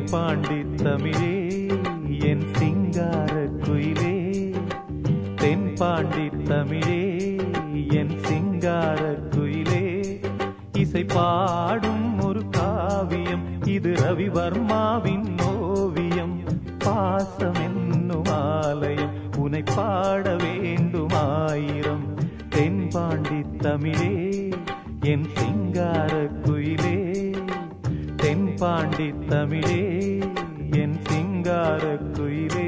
தென்பாண்டி தமிழே என் சிங்கார குயிலே தென்பாண்டி தமிழே என் சிங்கார குயிலே இசை பாடும் ஒரு காவியம் இது ரவிவர்மாவின் ஓவியம் பாசம் என்னும் ஆலயம் உனை பாட வேண்டும் ஆயிரம் தென்பாண்டி தமிழே என் சிங்கார குயிலே தென்பாண்டி தமிழே என் சிங்கார குயிலே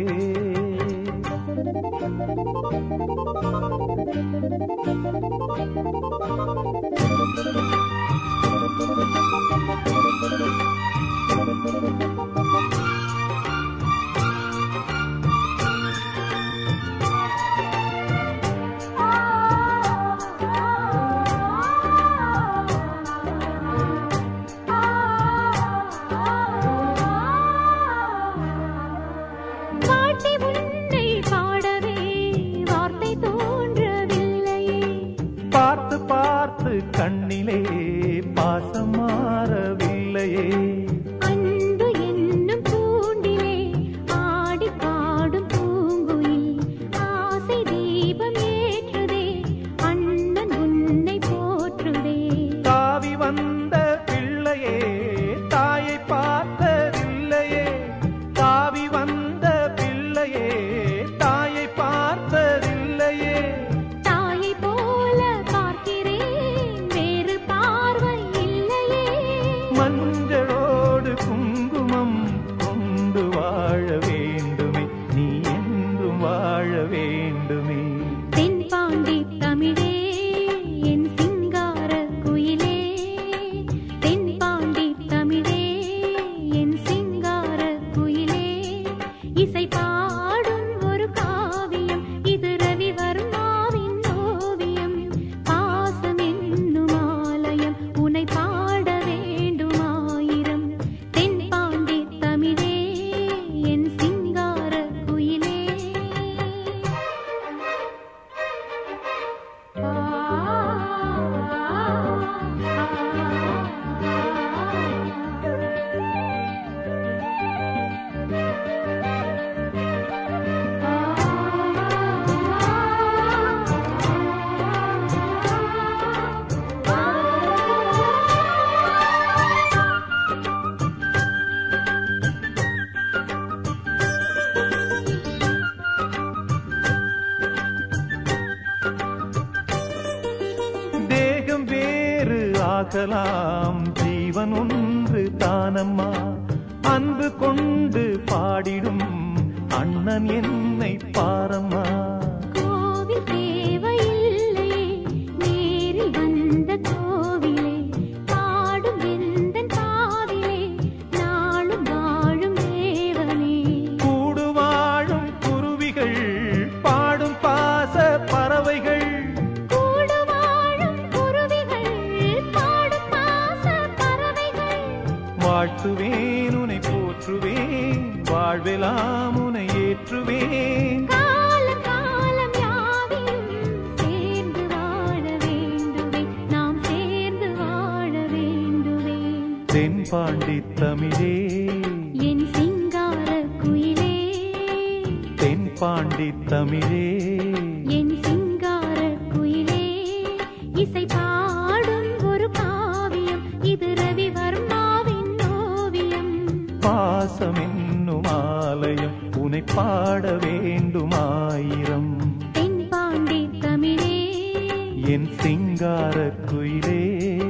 பாட்டி உன்னை பாடவே வார்த்தை தோன்றவில்லையே பார்த்து பார்த்து கண்ணிலே பாசம் மாறவில்லையே அன்பு என்னும் பூண்டிலே ஆடி பாடும் பூங்குயில் ஆசை தீபம் ஏற்றுதே அண்ணன் உன்னை போற்றுதே தாவி வந்த பிள்ளையே தாயை பார்த்ததில்லையே தாவி வந்த பிள்ளையே தாயை பார்த்ததில்லையே தாயை போல பார்க்கிறேன் வேறு பார்வை இல்லையே மஞ்சளோடு குங்குமம் கொண்டு வாழ வேண்டுமே நீ என்றும் வாழ வேண்டுமே தென்பாண்டி தமிழே என் சிங்கார குயிலே தென்பாண்டி தமிழே என் சிங்கார குயிலே இசை பாடும் ஒரு காவியம் இது ரவிவர்மாவின் ஓவியம் பாசம் என்னும் ஆலயம் உனை பாட வேண்டும் ஆயிரம் தென்பாண்டி தமிழே என் சிங்கார குயிலே தேகம் வேறு ஆகலாம் ஜீவன் ஒன்று தானம்மா அன்பு கொண்டு பாடிடும் அண்ணன் என்னை பாரம்மா கோவில் தேவையில்லையே நேரில் வந்த கோவிலே பாடும் எந்தன் பாவிலே நாளும் வாழும் தேவனே கூடு வாழும் குருவிகள் பாடும் பாச பறவைகள் கூடு வாழும் குருவிகள் பாடும் பாச பறவைகள் வாழ்த்துவேன் உனை போற்றுவேன் வாழ்வெல்லாம் உனை ஏற்றுவேன் காலம் காலம் யாவையும் சேர்ந்து வாழ வேண்டுவே நாம் சேர்ந்து வாழ வேண்டுவே தென்பாண்டி தமிழே என் சிங்கார குயிலே தென்பாண்டி தமிழே என் சிங்கார குயிலே இசை பாடும் ஒரு காவியம் இது ரவிவர்மாவின் ஓவியம் பாசம் என்னும் ஆலயம் உனை பாட வேண்டும் ஆயிரம் தென்பாண்டி தமிழே என் சிங்கார குயிலே